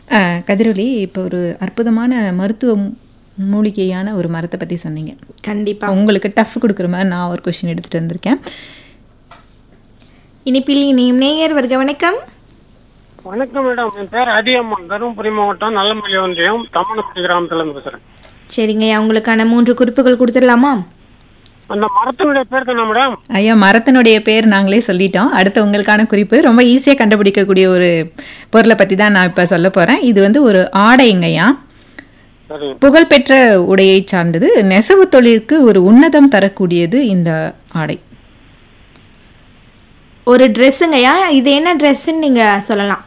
ஆ, கதிரொலி இப்போ ஒரு அற்புதமான மருத்துவ மூ- மூலிகையான ஒரு மரத்தை பற்றி சொன்னீங்க கண்டிப்பா உங்களுக்கு டஃப் கொடுக்குற மாதிரி நான் ஒரு கொஷின் எடுத்துகிட்டு வந்திருக்கேன் இனிப்பில் இனியும் நேயர் வருக வணக்கம் வணக்கம் மேடம் என் பேர் அதியம்மன் தருமபுரி மாவட்டம் நல்லமல்லி ஒன்றியம் தம்மனப்பட்டி கிராமத்துல இருந்து பேசுறேன் சரிங்கய்யா உங்களுக்கான மூன்று குறிப்புகள் கொடுத்துடலாமா அந்த மரத்தினுடைய பேர் தானே மேடம் ஐயா மரத்தினுடைய பேர் நாங்களே சொல்லிட்டோம் அடுத்து உங்களுக்கான குறிப்பு ரொம்ப ஈஸியாக கண்டுபிடிக்கக்கூடிய ஒரு பொருளை பற்றி தான் நான் இப்போ சொல்ல போகிறேன் இது வந்து ஒரு ஆடைங்கய்யா சரி புகழ்பெற்ற உடையை சார்ந்தது நெசவு தொழிலுக்கு ஒரு உன்னதம் தரக்கூடியது இந்த ஆடை ஒரு ட்ரெஸ்ஸுங்கய்யா இது என்ன ட்ரெஸ்ஸுன்னு நீங்க சொல்லலாம்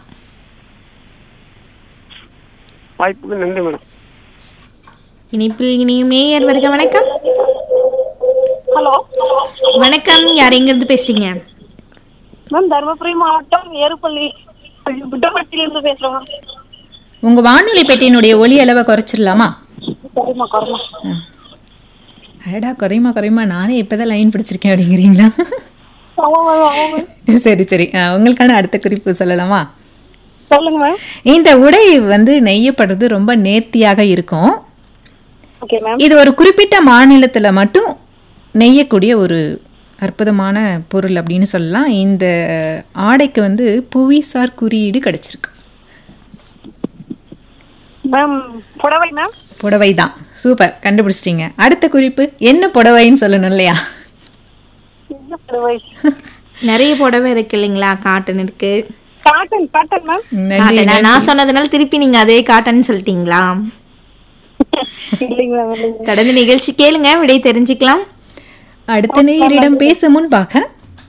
வாய்ப்புக்கு நன்றி மேடம் இனிப்பில் இனியும் நேயர் வருக வணக்கம் ஹலோ வணக்கம் யார் எங்கிருந்து பேசுறீங்க மேம் தருமபுரி மாவட்டம் ஏறுப்பள்ளி புட்டப்பட்டியிலிருந்து பேசுறோம் மேம் உங்கள் வானொலி பெட்டியினுடைய ஒலி அளவை குறைச்சிடலாமா சரிம்மா குறமா அடடா குறையுமா குறையுமா நானே இப்போதான் லைன் பிடிச்சிருக்கேன் அப்படிங்கிறீங்களா ஆமா மேம் ஆமா மேம் சரி சரி ஆ, உங்களுக்கான அடுத்த குறிப்பு சொல்லலாமா சொல்லுங்க மேம் இந்த உடை வந்து நெய்யப்படுறது ரொம்ப நேர்த்தியாக இருக்கும் ஓகே மேம் இது ஒரு குறிப்பிட்ட மாநிலத்துல மட்டும் நெய்யக்கூடிய ஒரு அற்புதமான பொருள் அப்படின்னு சொல்லலாம் இந்த ஆடைக்கு வந்து புவிசார் குறியீடு கிடைச்சிருக்கு மேம் புடவை மேம் புடவை தான் சூப்பர் கண்டுபிடிச்சிட்டீங்க அடுத்த குறிப்பு என்ன புடவைன்னு சொல்லணும் இல்லையா என்ன புடவை நிறைய புடவை இருக்கு இல்லைங்களா காட்டன் இருக்கு காட்டன் காட்டன் மேம் நன்றி காட்டனா நான் சொன்னதுனால திருப்பி நீங்க அதே காட்டன் சொல்லிட்டீங்களா இல்லைங்க மேம் இல்லைங்க தொடர்ந்து நிகழ்ச்சி கேளுங்க விடை தெரிஞ்சுக்கலாம் அடுத்த நேயரிடம் பேச முன்பாக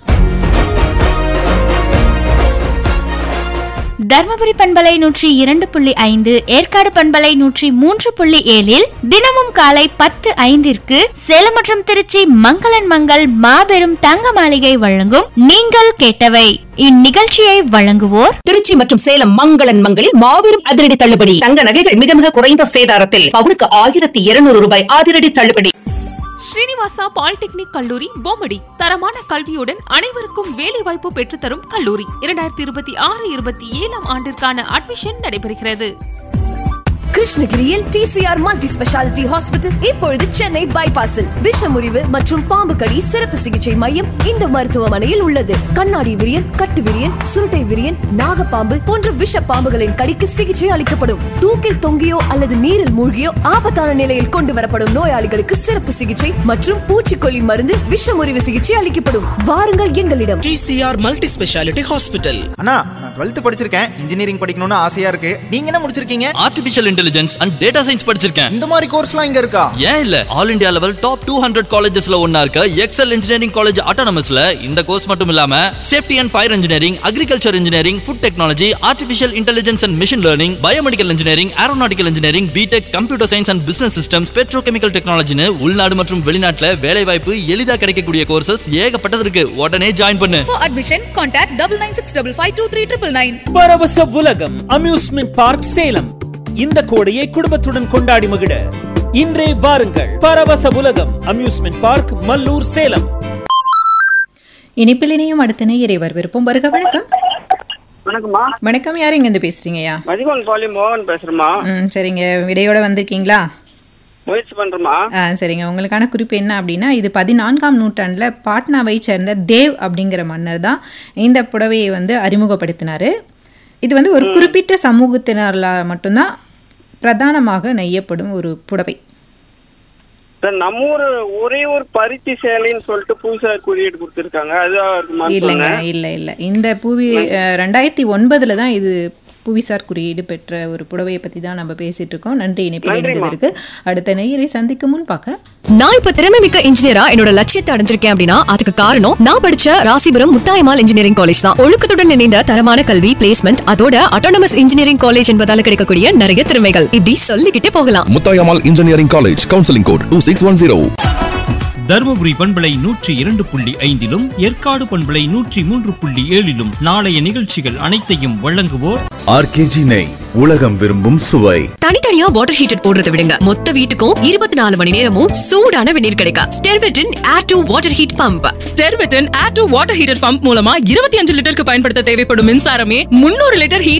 தர்மபுரி பண்பலை நூற்றி இரண்டு புள்ளி ஐந்து ஏற்காடு பண்பலை நூற்றி மூன்று புள்ளி ஏழில் தினமும் காலை பத்து ஐந்திற்கு சேலம் மற்றும் திருச்சி மங்களன் மங்கள் மாபெரும் தங்க மாளிகை வழங்கும் நீங்கள் கேட்டவை இந்நிகழ்ச்சியை வழங்குவோர் திருச்சி மற்றும் சேலம் மங்களன் மங்களில் மாபெரும் அதிரடி தள்ளுபடி தங்க நகைகள் மிக மிக குறைந்த சேதாரத்தில் பவுனுக்கு ஆயிரத்தி இருநூறு ரூபாய் அதிரடி தள்ளுபடி ஸ்ரீனிவாசா பாலிடெக்னிக் கல்லூரி பொம்மடி தரமான கல்வியுடன் அனைவருக்கும் வேலைவாய்ப்பு பெற்றுத்தரும் கல்லூரி இரண்டாயிரத்தி இருபத்தி ஆறு இருபத்தி ஏழாம் ஆண்டிற்கான அட்மிஷன் நடைபெறுகிறது கிருஷ்ணகிரியில் டிசிஆர் மல்டி ஸ்பெஷாலிட்டி ஹாஸ்பிட்டல் இப்பொழுது சென்னை பைபாஸில் விஷமுறிவு மற்றும் பாம்பு கடி சிறப்பு சிகிச்சை மையம் இந்த மருத்துவமனையில் உள்ளது கண்ணாடி விரியன் கட்டு விரியன் சுருட்டை விரியன் நாகப்பாம்பு போன்ற விஷ பாம்புகளின் கடிக்கு சிகிச்சை அளிக்கப்படும் தூக்கில் தொங்கியோ அல்லது நீரில் மூழ்கியோ ஆபத்தான நிலையில் கொண்டு வரப்படும் நோயாளிகளுக்கு சிறப்பு சிகிச்சை மற்றும் பூச்சிக்கொல்லி மருந்து விஷமுறிவு சிகிச்சை அளிக்கப்படும் வாருங்கள் எங்களிடம் டிசிஆர் மல்டி ஸ்பெஷாலிட்டி ஹாஸ்பிட்டல் அண்ணா நான் டுவெல்த் படிச்சிருக்கேன் இன்ஜினியரிங் படிக்கணும்னு ஆசையா இருக்கு நீங்க என்ன முடிச்சிருக்கீங்க artificial intelligence and data science படிச்சிருக்கேன் இந்த மாதிரி கோர்ஸ்லாம் இங்க இருக்கா ஏன் இல்ல all India level top two hundred காலேஜஸ்ல ஒன்னா இருக்க எக்ஸல் இன்ஜினியரிங் காலேஜ் ஆட்டோனமஸ்ல இந்த கோர்ஸ் மட்டும் இல்லாம safety and fire engineering agriculture engineering food technology artificial intelligence and machine learning biomedical engineering aeronautical engineering BTech computer science and business systems petrochemical டெக்னாலஜின்னு உள்நாடு மற்றும் வெளிநாட்டுல வேலை வாய்ப்பு எளிதா கிடைக்கக்கூடிய கோர்சஸ் ஏகப்பட்டது இருக்கு உடனே ஜாயின் பண்ணு For admission, contact double nine six double five two three triple nine. பரவச உலகம் அம்யூஸ்மெண்ட் பார்க் சேலம் இந்த கோடையை குடும்பத்துடன் கொண்டாடி மகிழ இன்றே வாருங்கள் பரவச உலகம் அம்யூஸ்மெண்ட் பார்க் மல்லூர் சேலம் இனிப்பில் இணையும் அடுத்த நேயரை வரவிருப்போம் வருக வணக்கம் வணக்கம்மா வணக்கம் யார் இங்கேருந்து பேசுறீங்கய்யா மதிகோன் பாலி மோகன் பேசுறேம்மா ம் சரிங்க விடையோட வந்திருக்கீங்களா முயற்சி பண்றேம்மா ஆ சரிங்க உங்களுக்கான குறிப்பு என்ன அப்படின்னா இது பதினான்காம் நூற்றாண்டில் பாட்னாவை சேர்ந்த தேவ் அப்படிங்கிற மன்னர் தான் இந்த புடவையை வந்து அறிமுகப்படுத்தினார் இது வந்து ஒரு குறிப்பிட்ட சமூகத்தினரால் மட்டும்தான் பிரதானமாக நெய்யப்படும் ஒரு புடவை சார் நம்ம ஊர் ஒரே ஒரு பருத்தி சேலைன்னு சொல்லிட்டு புதுசா குறியீடு கொடுத்துருக்காங்க அது இல்லைங்க இல்லை இல்லை இந்த புவி அஹ், ரெண்டாயிரத்தி ஒன்பதுல தான் இது புவிசார் குறியீடு பெற்ற ஒரு புடவையை பற்றி தான் நம்ம பேசிட்டு இருக்கோம் நன்றி இணைப்பில் இணைந்ததற்கு அடுத்த நேயரை சந்திக்கும் முன் பார்க்க நான் இப்ப திறமை மிக்க இன்ஜினியரா என்னோட லட்சியத்தை அடைஞ்சிருக்கேன் அப்படின்னா அதுக்கு காரணம் நான் படிச்ச ராசிபுரம் முத்தாயமால் இன்ஜினியரிங் காலேஜ் தான் ஒழுக்கத்துடன் இணைந்த தரமான கல்வி பிளேஸ்மெண்ட் அதோட அட்டானமஸ் இன்ஜினியரிங் காலேஜ் என்பதால கிடைக்கக்கூடிய நிறைய திறமைகள் இப்படி சொல்லிக்கிட்டே போகலாம் Muthayammal engineering college counselling code two six one zero Dharmapuri பண்பலை நூற்றி இரண்டு புள்ளி ஐந்திலும் ஏற்காடு பண்பலை நூற்றி மூன்று புள்ளி ஏழிலும் நாளைய நிகழ்ச்சிகள் அனைத்தையும் வழங்குவோர் ஆர்கேஜி நெய் உலகம் விரும்பும் சுவை தனித்தனியா வாட்டர் ஹீட்டர் போடுறதை விடுங்க மொத்த வீட்டுக்கும் இருபத்தி நாலு மணி நேரமும் சூடான வெந்நீர் கிடைக்கும் ஸ்டெர்வெட்டின் air to water heat pump ஸ்டெர்வெட்டன் air to water heater pump மூலமா இருபத்தி அஞ்சு லிட்டருக்கு பயன்படுத்த தேவைப்படும் மின்சாரமே முன்னூறு லிட்டர் ஹீட்